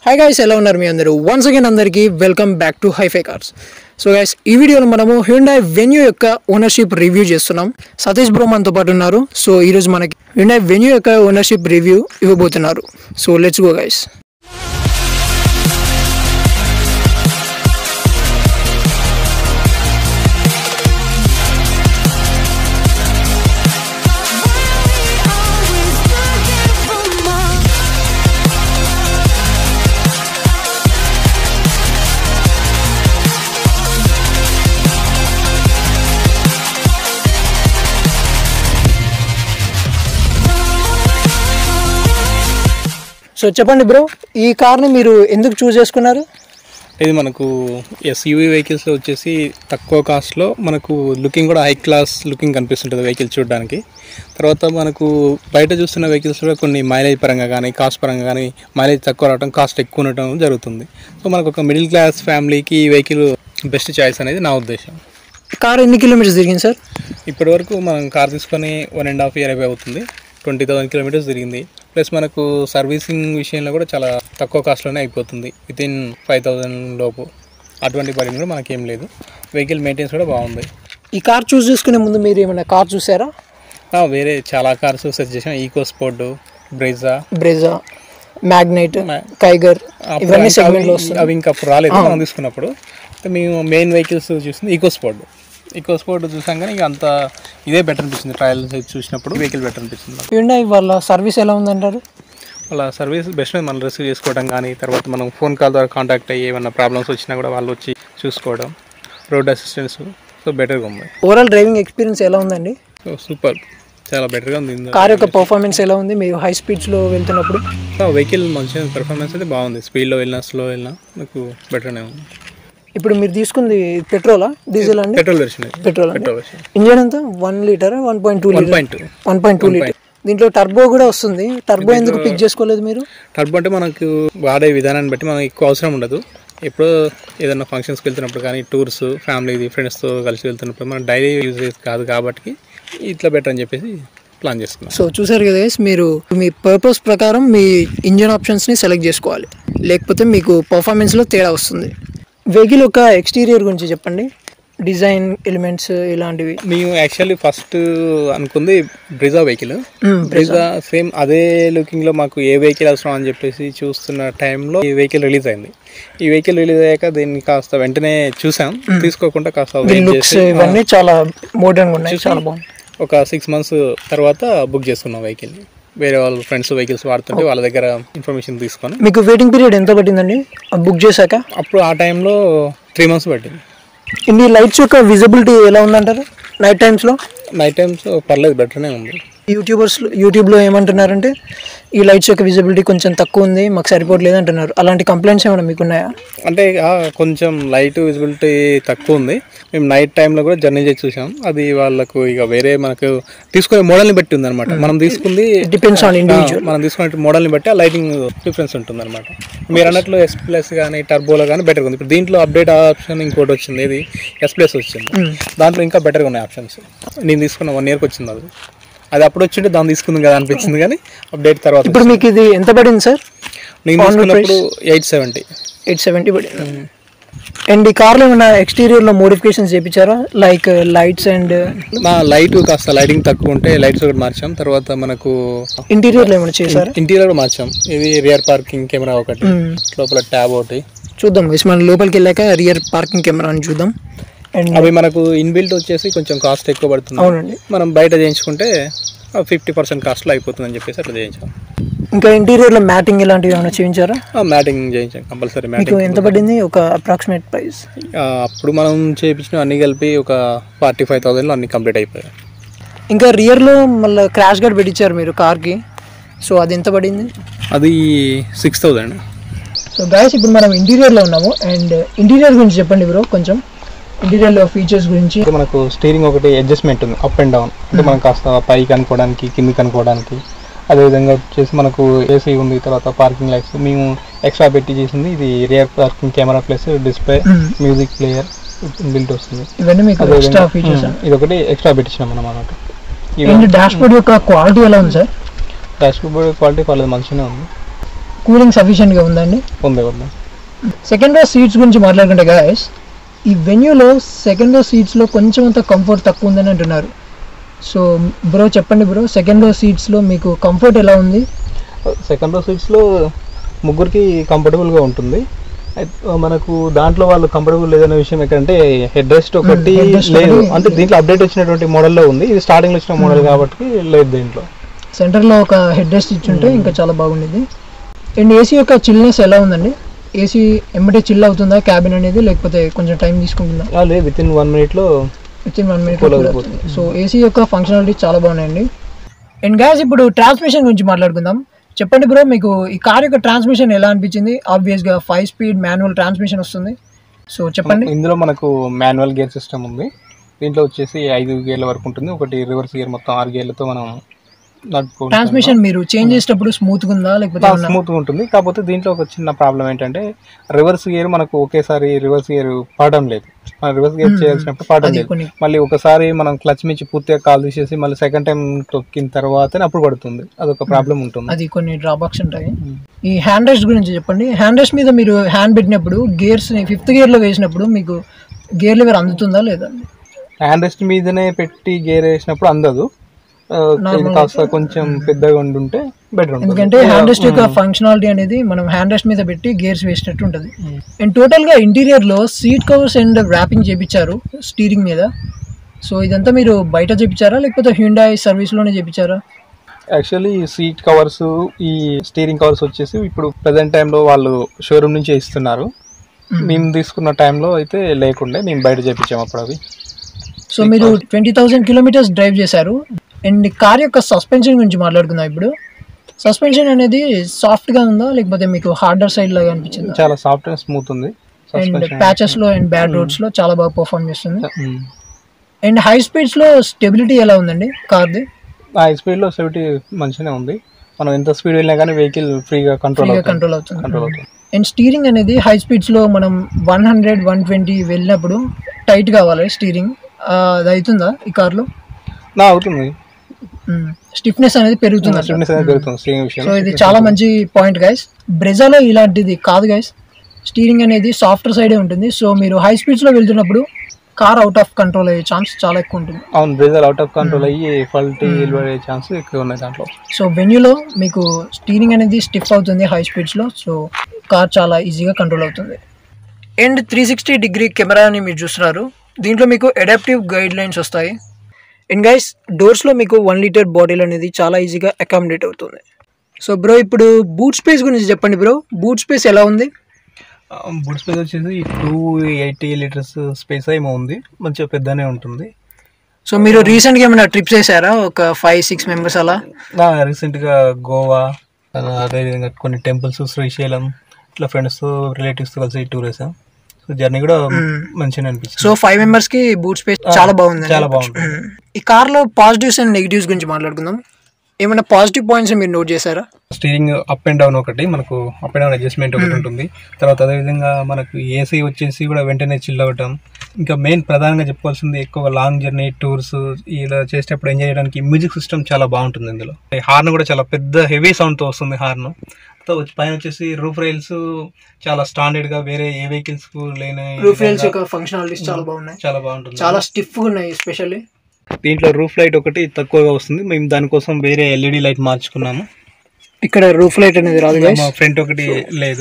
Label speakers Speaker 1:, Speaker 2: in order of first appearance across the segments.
Speaker 1: Hi guys ఎలా ఉన్నారు మీ అందరూ వన్స్ అగైన్ అందరికీ welcome back to hifi cars so guys ఈ వీడియోలో మనము హ్యుండాయ్ వెన్యూ యొక్క ఓనర్షిప్ రివ్యూ చేస్తున్నాం సతీష్ బ్రో మనతో పాటు ఉన్నారు సో ఈరోజు మనకి హ్యుండాయ్ వెన్యూ యొక్క ఓనర్షిప్ రివ్యూ ఇవ్వబోతున్నారు so let's go guys
Speaker 2: always looking for more.
Speaker 1: So చెప్పండి బ్రో ఈ కార్ని మీరు ఎందుకు చూస్ చేసుకున్నారు
Speaker 3: ఇది మనకు ఎస్యూవీ వెహికల్స్ వచ్చేసి తక్కువ కాస్ట్లో మనకు లుకింగ్ కూడా హై క్లాస్ లుకింగ్ కనిపిస్తుంటుంది వెహికల్ చూడడానికి తర్వాత మనకు బయట చూస్తున్న వెహికల్స్ కూడా కొన్ని మైలేజ్ పరంగా కానీ కాస్ట్ పరంగా కానీ మైలేజ్ తక్కువ రావడం కాస్ట్ ఎక్కువ ఉండటం జరుగుతుంది సో మనకు ఒక మిడిల్ క్లాస్ ఫ్యామిలీకి ఈ వెహికల్ బెస్ట్ చాయిస్ అనేది నా ఉద్దేశం
Speaker 1: కార్ ఎన్ని కిలోమీటర్స్ తిరిగింది సార్
Speaker 3: ఇప్పటి వరకు మనం కార్ తీసుకొని వన్ అండ్ హాఫ్ ఇయర్ అయిపోయి అవుతుంది ట్వంటీ థౌసండ్ కిలోమీటర్స్ తిరిగింది ప్లస్ మనకు సర్వీసింగ్ విషయంలో కూడా చాలా తక్కువ కాస్ట్లోనే అయిపోతుంది విత్ ఇన్ ఫైవ్ థౌజండ్ లోపు అటువంటి పని కూడా మనకేం లేదు వెహికల్ మెయింటెన్స్ కూడా బాగుంది
Speaker 1: ఈ కార్ చూస్ చేసుకునే ముందు మీరు ఏమైనా కార్ చూసారా
Speaker 3: ఆ, వేరే చాలా కార్స్ సెర్చ్ చేసాం EcoSport Brezza
Speaker 1: Brezza Magnite
Speaker 3: Ma-
Speaker 1: Kiger
Speaker 3: అప్పుడు
Speaker 1: ఇవన్నీ
Speaker 3: ఇంకా
Speaker 1: సెగ్మెంట్లో
Speaker 3: అవి-
Speaker 1: వస్తుంది
Speaker 3: అవి ఇంకా అప్పుడు రాలేదు మనం తీసుకున్నప్పుడు అయితే మేము మెయిన్ వెహికల్స్ చూసింది ఈకో స్పోర్ట్ ఈకో స్పోర్ట్ చూసాం కానీ ఇక అంత ఇదే బెటర్ అనిపించింది ట్రయల్ చూసినప్పుడు వెహికల్ బెటర్ అనిపించింది నాకు.
Speaker 1: హ్యుండాయ్ వాళ్ళ సర్వీస్ ఎలా ఉందంటారు
Speaker 3: వాళ్ళ సర్వీస్ బెస్ట్ మనం రిసీవ్ చేసుకోవడం కానీ తర్వాత మనం ఫోన్ కాల్ ద్వారా కాంటాక్ట్ అయ్యి ఏమైనా ప్రాబ్లమ్స్ వచ్చినా కూడా వాళ్ళు వచ్చి చూసుకోవడం రోడ్ అసిస్టెన్స్ సో బెటర్గా ఉంది
Speaker 1: ఓవరాల్ డ్రైవింగ్ ఎక్స్పీరియన్స్ ఎలా ఉందండి
Speaker 3: సో సూపర్ చాలా బెటర్గా ఉంది ఇందులో.
Speaker 1: కార్ యొక్క పర్ఫార్మెన్స్ ఎలా ఉంది మీరు హై స్పీడ్స్లో వెళ్తున్నప్పుడు
Speaker 3: సో వెహికల్ మంచిగా పెర్ఫార్మెన్స్ అయితే బాగుంది స్పీడ్లో వెళ్ళినా స్లో వెళ్ళినా నాకు బెటర్నే ఉంది
Speaker 1: ఇప్పుడు మీరు తీసుకుంది పెట్రోలా డీజిల్ అండి
Speaker 3: పెట్రోల్ వెర్షన్
Speaker 1: పెట్రోల్ అండి
Speaker 3: పెట్రోల్ వెర్షన్
Speaker 1: ఇంజన్ ఎంత one litre one point two
Speaker 3: one
Speaker 1: litre
Speaker 3: point
Speaker 1: one point two litre దీంట్లో టర్బో కూడా వస్తుంది టర్బో ఎందుకు పిక్ చేసుకోలేదు మీరు
Speaker 3: టర్బో అంటే మనకు వాడే విధానాన్ని బట్టి మనకు ఎక్కువ అవసరం ఉండదు ఎప్పుడో ఏదైనా ఫంక్షన్స్కి వెళ్తున్నప్పుడు కానీ టూర్స్ ఫ్యామిలీ ఫ్రెండ్స్తో కలిసి వెళ్తున్నప్పుడు మనం డైలీ యూజ్ కాదు కాబట్టి ఇట్లా బెటర్ అని చెప్పేసి ప్లాన్ చేసుకున్నాం
Speaker 1: సో చూసారు కదా guys, మీరు మీ పర్పస్ ప్రకారం మీ ఇంజన్ ఆప్షన్స్ని సెలెక్ట్ చేసుకోవాలి లేకపోతే మీకు పర్ఫార్మెన్స్లో తేడా వస్తుంది వెహికల్ యొక్క ఎక్స్టీరియర్ గురించి చెప్పండి డిజైన్ ఎలిమెంట్స్ ఇలాంటివి
Speaker 3: మేము యాక్చువల్లీ ఫస్ట్ అనుకుంది బ్రిజా వెహికల్ బ్రిజా సేమ్ అదే లుకింగ్ లో మాకు ఏ వెహికల్ అవసరం అని చెప్పేసి చూస్తున్న టైంలో ఈ వెహికల్ రిలీజ్ అయింది ఈ వెహికల్ రిలీజ్ అయ్యాక దీన్ని కాస్త వెంటనే చూసాం తీసుకోకుండా కాస్త wait
Speaker 1: లుక్స్
Speaker 3: చేసి
Speaker 1: ఇవన్నీ చాలా మోడర్న్ ఉన్నాయి చాలా బాగుంది
Speaker 3: ఒక సిక్స్ మంత్స్ తర్వాత బుక్ చేసుకున్నాం వెహికల్ వేరే వాళ్ళ ఫ్రెండ్స్ వెహికల్స్ వాడుతుంటే వాళ్ళ దగ్గర ఇన్ఫర్మేషన్ తీసుకొని
Speaker 1: మీకు వెయిటింగ్ పీరియడ్ ఎంత పట్టిందండి బుక్ చేశాక
Speaker 3: అప్పుడు ఆ టైంలో త్రీ మంత్స్ పట్టింది
Speaker 1: ఇన్ని లైట్స్ యొక్క విజిబిలిటీ ఎలా ఉందంటారు నైట్ టైమ్స్లో
Speaker 3: నైట్ టైమ్స్ పర్లేదు బెటర్నే ఉంది
Speaker 1: యూట్యూబర్స్ యూట్యూబ్లో ఏమంటున్నారంటే ఈ లైట్స్ యొక్క విజిబిలిటీ కొంచెం తక్కువ ఉంది మాకు సరిపోవట్లేదు అంటున్నారు అలాంటి కంప్లైంట్స్ ఏమైనా మీకు ఉన్నాయా
Speaker 3: అంటే ఆ, కొంచెం లైట్ విజిబిలిటీ తక్కువ ఉంది మేము నైట్ టైంలో కూడా జర్నీ చేసి చూసాం అది వాళ్ళకు ఇక వేరే మనకు తీసుకునే మోడల్ని బట్టి ఉందన్నమాట మనం తీసుకుంది
Speaker 1: డిపెండ్స్ ఆన్
Speaker 3: ఆ,
Speaker 1: ఇండివిజువల్
Speaker 3: మనం తీసుకునే మోడల్ని బట్టి ఆ లైటింగ్ డిఫరెన్స్ ఉంటుంది అనమాట మీరు అన్నట్లు ఎస్ ప్లస్ కానీ టర్బోలో కానీ బెటర్గా ఉంది ఇప్పుడు దీంట్లో అప్డేట్ ఆప్షన్ ఇంకోటి వచ్చింది ఇది ఎస్ ప్లస్ వచ్చింది దాంట్లో ఇంకా బెటర్గా ఉన్నాయి ఆప్షన్స్ నేను తీసుకున్న వన్ ఇయర్కి వచ్చింది అది అది అప్పుడు వచ్చింటే దాన్ని తీసుకుంది కదా అనిపించింది కానీ అప్డేట్ తర్వాత
Speaker 1: ఇప్పుడు మీకు ఇది ఎంత పడింది సార్
Speaker 3: నేను తీసుకున్నప్పుడు ఎయిట్ సెవెంటీ
Speaker 1: ఎయిట్ సెవెంటీ పడింది అండ్ ఈ కార్లో ఏమైనా ఎక్స్టీరియర్లో మోడిఫికేషన్స్ చేయించారా లైక్ లైట్స్ అండ్
Speaker 3: నా లైట్ కాస్త లైటింగ్ తక్కువ ఉంటే లైట్స్ ఒకటి మార్చాం తర్వాత మనకు
Speaker 1: ఇంటీరియర్లో ఏమైనా చేశారా
Speaker 3: ఇంటీరియర్ మార్చాం ఇది రియర్ పార్కింగ్ కెమెరా ఒకటి లోపల ట్యాబ్ ఒకటి
Speaker 1: చూద్దాం guys, మనం లోపలికి వెళ్ళాక రియర్ పార్కింగ్ కెమెరా అని చూద్దాం అండ్
Speaker 3: అవి మనకు ఇన్బిల్ట్ వచ్చేసి కొంచెం కాస్ట్ ఎక్కువ పడుతుంది
Speaker 1: అవునండి
Speaker 3: మనం బయట చేయించుకుంటే ఫిఫ్టీ పర్సెంట్ కాస్ట్లో అయిపోతుందని చెప్పేసి అట్లా చేయించాం
Speaker 1: ఇంకా ఇంటీరియర్లో మ్యాటింగ్ ఇలాంటివి ఏమైనా చేయించారా
Speaker 3: మ్యాటింగ్ చేయించాం కంపల్సరీ
Speaker 1: మీకు
Speaker 3: మ్యాటింగ్
Speaker 1: ఎంత పడింది ఒక అప్రాక్సిమేట్ ప్రైస్
Speaker 3: అప్పుడు మనం చేయించిన అన్ని కలిపి ఒక ఫార్టీ ఫైవ్ థౌసండ్లో అన్ని కంప్లీట్ అయిపోయాయి
Speaker 1: ఇంకా రియర్లో మళ్ళీ క్రాష్ గార్డ్ పెట్టించారు మీరు కార్కి సో అది ఎంత పడింది
Speaker 3: అది సిక్స్ థౌసండ్
Speaker 1: సో గాయస్ ఇప్పుడు మనం ఇంటీరియర్లో ఉన్నాము అండ్ ఇంటీరియర్ గురించి చెప్పండి బ్రో కొంచెం ఇంటీరియర్లో ఫీచర్స్ గురించి
Speaker 3: అయితే మనకు స్టీరింగ్ ఒకటి అడ్జస్ట్మెంట్ ఉంది అప్ అండ్ డౌన్ అంటే మనం కాస్త పైకి అనుకోవడానికి కిందికి అనుకోవడానికి అదేవిధంగా వచ్చేసి మనకు ఏసీ ఉంది తర్వాత పార్కింగ్ లైట్స్ మేము ఎక్స్ట్రా పెట్టి చేసింది ఇది rear parking camera plus display music player built వస్తుంది
Speaker 1: ఇవన్నీ మీకు ఎక్స్ట్రా ఫీచర్స్
Speaker 3: ఇది ఒకటి ఎక్స్ట్రా పెట్టించినాం మనం అన్నమాట
Speaker 1: అండ్ డాష్ బోర్డ్ యొక్క క్వాలిటీ ఎలా ఉంది సార్
Speaker 3: డాష్ బోర్డ్ క్వాలిటీ పర్లేదు మంచిగానే ఉంది
Speaker 1: కూలింగ్ సఫిషియెంట్గా ఉందండి
Speaker 3: ఉంది ఉంది
Speaker 1: సెకండ్ రో సీట్స్ గురించి మాట్లాడుకుంటే గాయస్ ఈ వెన్యూలో సెకండ్ రో సీట్స్లో కొంచెం అంత కంఫర్ట్ తక్కువ ఉందని అంటున్నారు సో బ్రో చెప్పండి బ్రో సెకండ్ రో సీట్స్లో మీకు కంఫర్ట్ ఎలా ఉంది
Speaker 3: సెకండ్ రో సీట్స్లో ముగ్గురికి కంఫర్టబుల్గా ఉంటుంది అయితే మనకు దాంట్లో వాళ్ళు కంఫర్టబుల్ లేదనే విషయం ఏంటంటే హెడ్ రెస్ట్ ఒకటి
Speaker 1: head rest
Speaker 3: లేదు
Speaker 1: ఒకటి
Speaker 3: అంటే దీంట్లో అప్డేట్ వచ్చినటువంటి మోడల్లో ఉంది ఇది స్టార్టింగ్లో వచ్చిన మోడల్ కాబట్టి లేదు దీంట్లో
Speaker 1: సెంటర్లో ఒక హెడ్ రెస్ట్ ఇచ్చుంటే ఇంకా చాలా బాగుండేది అండ్ ఏసీ యొక్క చిల్నెస్ ఎలా ఉందండి ఏసీ ఎమ్మటే చిల్ అవుతుందా క్యాబిన్ అనేది లేకపోతే కొంచెం టైం తీసుకుంటుందా
Speaker 3: ఆ, లేదు విత్ ఇన్ వన్ మినిట్లో
Speaker 1: within one minute
Speaker 3: Cool అయిపోతుంది.
Speaker 1: సో ఏసీ యొక్క ఫంక్షనాలిటీ చాలా బాగున్నాయండి అండ్ గ్యాస్ ఇప్పుడు ట్రాన్స్మిషన్ గురించి మాట్లాడుకుందాం చెప్పండి బ్రో మీకు ఈ కార్ యొక్క ట్రాన్స్మిషన్ ఎలా అనిపించింది ఆబ్వియస్గా ఫైవ్ స్పీడ్ మాన్యువల్ ట్రాన్స్మిషన్ వస్తుంది సో చెప్పండి
Speaker 3: ఇందులో మనకు మాన్యువల్ గేర్ సిస్టమ్ ఉంది దీంట్లో వచ్చేసి ఐదు గేర్ల వరకు ఉంటుంది ఒకటి రివర్స్ గేర్ మొత్తం ఆరు గేర్లతో మనం నడుపుకుంటాం
Speaker 1: ట్రాన్స్మిషన్ మీరు చేంజ్ చేసేటప్పుడు స్మూత్గా ఉందా లేకపోతే ఏమన్నా-
Speaker 3: స్మూత్ ఉంటుంది కాకపోతే దీంట్లో ఒక చిన్న ప్రాబ్లం ఏంటంటే రివర్స్ గేర్ మనకు ఒకేసారి రివర్స్ గేర్ పడడం లేదు మనం రివర్స్ గేర్ చేయాల్సినప్పుడు పడడం
Speaker 1: అది
Speaker 3: లేదు
Speaker 1: కొన్ని
Speaker 3: మళ్ళీ ఒకసారి మనం క్లచ్ మించి పూర్తిగా కాల్ తీసేసి మళ్ళీ సెకండ్ టైం తొక్కిన తర్వాతనే అప్పుడు పడుతుంది అదొక ప్రాబ్లం ఉంటుంది
Speaker 1: అది కొన్ని డ్రాబాక్స్ ఉంటాయి ఈ హ్యాండ్ రెస్ట్ గురించి చెప్పండి హ్యాండ్ రెస్ట్ మీద మీరు హ్యాండ్ పెట్టినప్పుడు గేర్స్ ఫిఫ్త్ గేర్ లో వేసినప్పుడు మీకు గేర్ లివర్ అందుతుందా లేదా
Speaker 3: హ్యాండ్ రెస్ట్ మీదనే పెట్టి గేర్ వేసినప్పుడు అందదు ఆ, ఇది కాస్త కొంచెం పెద్దగా ఉండుంటే బెటర్ ఉంటుంది
Speaker 1: ఎందుకంటే హ్యాండ్ రెస్ట్ యొక్క ఫంక్షనాలిటీ అనేది మనం హ్యాండ్ రెస్ట్ మీద పెట్టి గేర్స్ వేసినట్టు ఉంటుంది అండ్ టోటల్ గా ఇంటీరియర్ లో సీట్ కవర్స్ అండ్ ర్యాపింగ్ చేపించారు స్టీరింగ్ మీద సో ఇదంతా మీరు బయట చేపించారా లేకపోతే హ్యూండాయ్ సర్వీస్ లోనే చేపించారా
Speaker 3: యాక్చువల్లీ సీట్ కవర్స్ ఈ స్టీరింగ్ కవర్స్ వచ్చేసి ఇప్పుడు ప్రజెంట్ టైంలో వాళ్ళు షోరూమ్ నుంచి ఇస్తున్నారు మేము తీసుకున్న టైంలో అయితే లేకుండే మేము బయట చేపించాము అప్పుడు అవి
Speaker 1: సో మీరు ట్వంటీ థౌసండ్ కిలోమీటర్స్ డ్రైవ్ చేశారు అండ్ కార్ యొక్క సస్పెన్షన్ గురించి మాట్లాడుకుందాం ఇప్పుడు సస్పెన్షన్ అనేది సాఫ్ట్ గా ఉందా లేకపోతే మీకు హార్డర్ సైడ్ లాగా అనిపించిందా
Speaker 3: చాలా సాఫ్ట్ అండ్ స్మూత్ ఉంది
Speaker 1: అండ్
Speaker 3: Suspension.
Speaker 1: ప్యాచెస్ లో అండ్ బ్యాడ్ రోడ్స్ లో చాలా బాగా పర్ఫామ్ చేస్తుంది
Speaker 3: మ్మ్.
Speaker 1: అండ్ హై స్పీడ్స్ లో స్టెబిలిటీ ఎలా ఉందండి కార్ది
Speaker 3: ఆ స్పీడ్ లో సెవెంటీ మంచిగానే ఉంది మనం ఎంత స్పీడ్ వెళ్ళినా కానీ వెహికల్ ఫ్రీగా కంట్రోల్
Speaker 1: ఫ్రీగా
Speaker 3: అవుతుంది
Speaker 1: కంట్రోల్ అవుతుంది
Speaker 3: కంట్రోల్ అవుతుంది
Speaker 1: అండ్ స్టీరింగ్ అనేది హై స్పీడ్స్ లో మనం వన్ హండ్రెడ్ వన్ ట్వంటీ వెళ్ళినప్పుడు టైట్ కావాలి స్టీరింగ్ అది అవుతుందా ఈ కార్లో
Speaker 3: నా అవుతుంది
Speaker 1: స్టిఫ్నెస్ అనేది పెరుగుతుంది
Speaker 3: స్పీడ్నెస్ అనేది పెరుగుతుంది సేమ్ విషయం
Speaker 1: సో ఇది చాలా మంచి పాయింట్ గైస్ బ్రెజాలో ఇలాంటిది కాదు గైస్ స్టీరింగ్ అనేది సాఫ్ట్వేర్ సైడే ఉంటుంది సో మీరు హై స్పీడ్స్ లో వెళ్తున్నప్పుడు కార్ అవుట్ ఆఫ్ కంట్రోల్ అయ్యే ఛాన్స్ చాలా ఎక్కువ ఉంటుంది
Speaker 3: అవును బ్రేజర్ అవుట్ ఆఫ్ కంట్రోల్ అయ్యి ఫల్టీ నిలబడే ఛాన్స్ ఎక్కువ ఉన్నాయి దాంట్లో
Speaker 1: సో వెన్యూలో మీకు స్టీరింగ్ అనేది స్టిఫ్ అవుతుంది హై స్పీడ్స్లో సో కార్ చాలా ఈజీగా కంట్రోల్ అవుతుంది అండ్ త్రీ సిక్స్టీ డిగ్రీ కెమెరాని మీరు చూస్తున్నారు దీంట్లో మీకు అడాప్టివ్ గైడ్ లైన్స్ వస్తాయి అండ్ గైస్ డోర్స్లో మీకు వన్ లీటర్ బాటిల్ అనేది చాలా ఈజీగా అకామిడేట్ అవుతుంది సో బ్రో ఇప్పుడు బూట్ స్పేస్ గురించి చెప్పండి బ్రో బూట్ స్పేస్ ఎలా ఉంది
Speaker 3: బుడ్ స్పేస్ వచ్చేసి టూ ఎయిటీ లీటర్స్ స్పేస్ ఏమో ఉంది మంచిగా పెద్దనే ఉంటుంది
Speaker 1: సో మీరు రీసెంట్గా ఏమైనా ట్రిప్స్ వేసారా ఒక ఫైవ్ సిక్స్ మెంబర్స్ అలా
Speaker 3: రీసెంట్గా గోవా అలా అదేవిధంగా కొన్ని టెంపుల్స్ శ్రీశైలం ఇట్లా ఫ్రెండ్స్తో రిలేటివ్స్తో కలిసి టూర్ వేసాం సో జర్నీ కూడా మంచిగా అనిపిస్తుంది
Speaker 1: సో ఫైవ్ మెంబర్స్ కి బూట్ స్పేస్ చాలా బాగుంది
Speaker 3: చాలా బాగుంది.
Speaker 1: ఈ కార్ లో పాజిటివ్స్ అండ్ నెగిటివ్స్ గురించి మాట్లాడుకుందాం ఏమైనా పాజిటివ్ పాయింట్స్ మీరు నోట్ చేశారా
Speaker 3: స్టీరింగ్ అప్ అండ్ డౌన్ ఒకటి మనకు అప్ అండ్ డౌన్ అడ్జస్ట్మెంట్ ఒకటి ఉంటుంది తర్వాత అదేవిధంగా మనకు ఏసీ వచ్చేసి కూడా వెంటనే చిల్ అవ్వటం ఇంకా మెయిన్ ప్రధానంగా చెప్పుకోవాల్సింది ఎక్కువ లాంగ్ జర్నీ టూర్స్ ఇలా చేసేటప్పుడు ఎంజాయ్ చేయడానికి మ్యూజిక్ సిస్టమ్ చాలా బాగుంటుంది ఇందులో హార్న్ కూడా చాలా పెద్ద హెవీ సౌండ్తో వస్తుంది హార్న్ తో వచ్చి- పైన వచ్చేసి రూఫ్ రైల్స్ చాలా స్టాండర్డ్ గా వేరే ఏ వెహికల్స్ కు లేని
Speaker 1: రూఫ్ రైల్స్
Speaker 3: విధంగా
Speaker 1: యొక్క ఫంక్షనాలిటీస్ చాలా బాగున్నాయి
Speaker 3: చాలా బాగుంటుంది
Speaker 1: చాలా స్టిఫ్ గా ఉన్నాయి ఎస్పెషల్లీ
Speaker 3: దీంట్లో రూఫ్ లైట్ ఒకటి తక్కువగా వస్తుంది మేము దానికోసం వేరే ఎల్ఈడి లైట్ మార్చుకున్నాము
Speaker 1: ఇక్కడ రూఫ్ లైట్ అనేది రాదు గైస్
Speaker 3: మా ఫ్రంట్ ఒకటి లేదు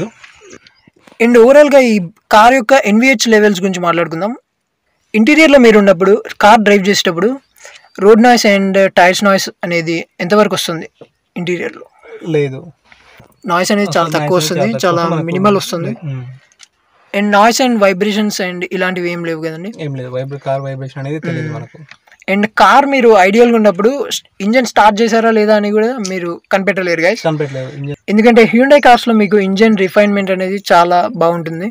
Speaker 1: అండ్ ఓవరాల్ గా ఈ కార్ యొక్క ఎన్విహెచ్ లెవెల్స్ గురించి మాట్లాడుకుందాం ఇంటీరియర్ లో మీరు ఉన్నప్పుడు కార్ డ్రైవ్ చేసేటప్పుడు road noise and tyres noise అనేది ఎంతవరకు వస్తుంది ఇంటీరియర్ లో
Speaker 3: లేదు
Speaker 1: నాయిస్ అనేది చాలా తక్కువ వస్తుంది చాలా మినిమల్ వస్తుంది
Speaker 3: um.
Speaker 1: And noise and vibrations and ఇలాంటివి ఏం లేవు కదండి
Speaker 3: ఏం లేదు వైబ్రే కార్ వైబ్రేషన్ అనేది తెలియదు మనకు
Speaker 1: అండ్ కార్ మీరు ఐడియల్గా ఉన్నప్పుడు ఇంజన్ స్టార్ట్ చేశారా లేదా అని కూడా మీరు కనిపెట్టలేరు గైస్
Speaker 3: కనిపెట్టలేదు ఇంజన్
Speaker 1: ఎందుకంటే హ్యూండై కార్స్లో మీకు ఇంజన్ రిఫైన్మెంట్ అనేది చాలా బాగుంటుంది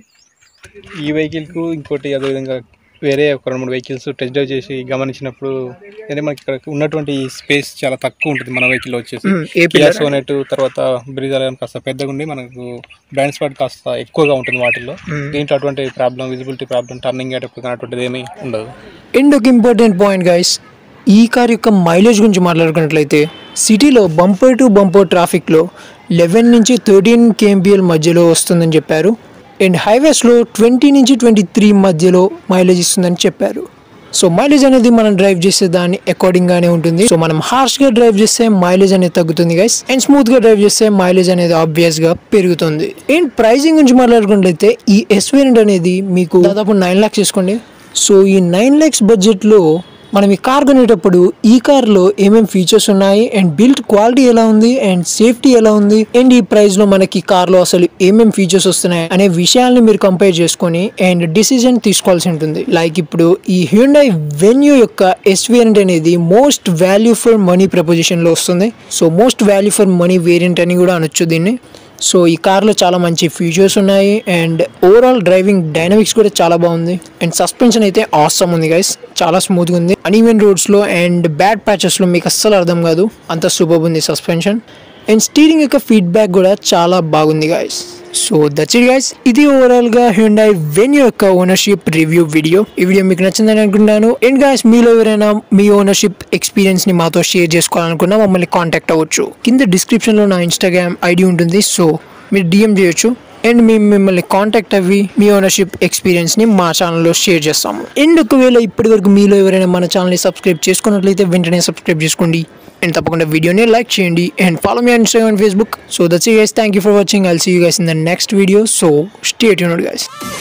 Speaker 3: ఈ వెహికల్ కు ఇంకోటి అదేవిధంగా వేరే ఒక రెండు మూడు వెహికల్స్ టెస్ట్ డ్రైవ్ చేసి గమనించినప్పుడు అంటే మనకి ఇక్కడ ఉన్నటువంటి స్పేస్ చాలా తక్కువ ఉంటుంది మన వెహికల్ వచ్చేసి
Speaker 1: మ్మ్, ఏ
Speaker 3: కియా
Speaker 1: పిల్లర్
Speaker 3: సోనెట్ తర్వాత బ్రిజాల్ కాస్త పెద్దగా ఉండి మనకు బ్లైండ్ స్పాట్ కాస్త ఎక్కువగా ఉంటుంది వాటిల్లో
Speaker 1: మ్మ్.
Speaker 3: దీంట్లో అటువంటి ప్రాబ్లం విజిబిలిటీ ప్రాబ్లం టర్నింగ్ అయ్యేటప్పుడు కానీ అటువంటిది ఏమీ ఉండదు
Speaker 1: అండ్ ఒక ఇంపార్టెంట్ పాయింట్ గైస్ ఈ కార్ యొక్క మైలేజ్ గురించి మాట్లాడుకున్నట్లయితే సిటీలో బంపర్ టు బంపర్ ట్రాఫిక్లో లెవెన్ నుంచి థర్టీన్ కేఎంపిఎల్ మధ్యలో వస్తుందని చెప్పారు అండ్ హైవేస్లో ట్వంటీ నుంచి ట్వంటీ త్రీ మధ్యలో మైలేజ్ ఇస్తుందని చెప్పారు సో మైలేజ్ అనేది మనం డ్రైవ్ చేసే దాని అకార్డింగ్ గానే ఉంటుంది సో మనం హార్ష్ గా డ్రైవ్ చేస్తే మైలేజ్ అనేది తగ్గుతుంది గైస్ అండ్ స్మూత్ గా డ్రైవ్ చేస్తే మైలేజ్ అనేది ఆబ్వియస్ గా పెరుగుతుంది అండ్ ప్రైసింగ్ గురించి మాట్లాడుకున్నట్లయితే ఈ ఎస్ వేరియంట్ అనేది మీకు దాదాపు నైన్ లాక్స్ తీసుకోండి సో ఈ నైన్ లాక్స్ బడ్జెట్ లో మనం ఈ కార్ కొనేటప్పుడు ఈ కార్ లో ఏమేమి ఫీచర్స్ ఉన్నాయి అండ్ బిల్డ్ క్వాలిటీ ఎలా ఉంది అండ్ సేఫ్టీ ఎలా ఉంది అండ్ ఈ ప్రైస్ లో మనకి కార్ లో అసలు ఏమేమి ఫీచర్స్ వస్తున్నాయి అనే విషయాల్ని మీరు కంపేర్ చేసుకొని అండ్ డిసిజన్ తీసుకోవాల్సి ఉంటుంది లైక్ ఇప్పుడు ఈ హ్యూండై వెన్యూ యొక్క ఎస్ వేరియంట్ అనేది most value for money proposition లో వస్తుంది so most value for money variant అని కూడా అనొచ్చు దీన్ని సో ఈ కార్లో చాలా మంచి ఫీచర్స్ ఉన్నాయి అండ్ ఓవరాల్ డ్రైవింగ్ డైనమిక్స్ కూడా చాలా బాగుంది అండ్ సస్పెన్షన్ అయితే ఆసమ్ ఉంది గైస్ చాలా స్మూత్గా ఉంది అన్ఈవెన్ రోడ్స్లో అండ్ బ్యాడ్ ప్యాచెస్లో మీకు అస్సలు అర్థం కాదు అంత సూపర్ ఉంది సస్పెన్షన్ అండ్ స్టీరింగ్ యొక్క ఫీడ్బ్యాక్ కూడా చాలా బాగుంది guys so that's it guys ఇది ఓవరాల్ గా హ్యూండై వెన్యూ యొక్క ఓనర్షిప్ రివ్యూ వీడియో ఈ వీడియో మీకు నచ్చిందని అనుకుంటున్నాను అండ్ గైస్ మీలో ఎవరైనా మీ ఓనర్షిప్ ఎక్స్పీరియన్స్ ని మాతో షేర్ చేసుకోవాలనుకున్నా మమ్మల్ని కాంటాక్ట్ అవ్వచ్చు కింద డిస్క్రిప్షన్ లో నా ఇన్స్టాగ్రామ్ ఐడి ఉంటుంది సో మీరు డిఎం చేయొచ్చు అండ్ మేము మిమ్మల్ని కాంటాక్ట్ అవ్వి మీ ఓనర్షిప్ ఎక్స్పీరియన్స్ ని మా ఛానల్లో షేర్ చేస్తాము అండ్ ఒకవేళ ఇప్పటి వరకు మీలో ఎవరైనా మన ఛానల్ని సబ్స్క్రైబ్ చేసుకున్నట్లయితే వెంటనే సబ్స్క్రైబ్ చేసుకోండి అండ్ తప్పకుండా వీడియోని లైక్ చేయండి అండ్ ఫాలో మీ Instagram and Facebook so that's guys thank you for watching I'll see you guys in the next video so stay tuned guys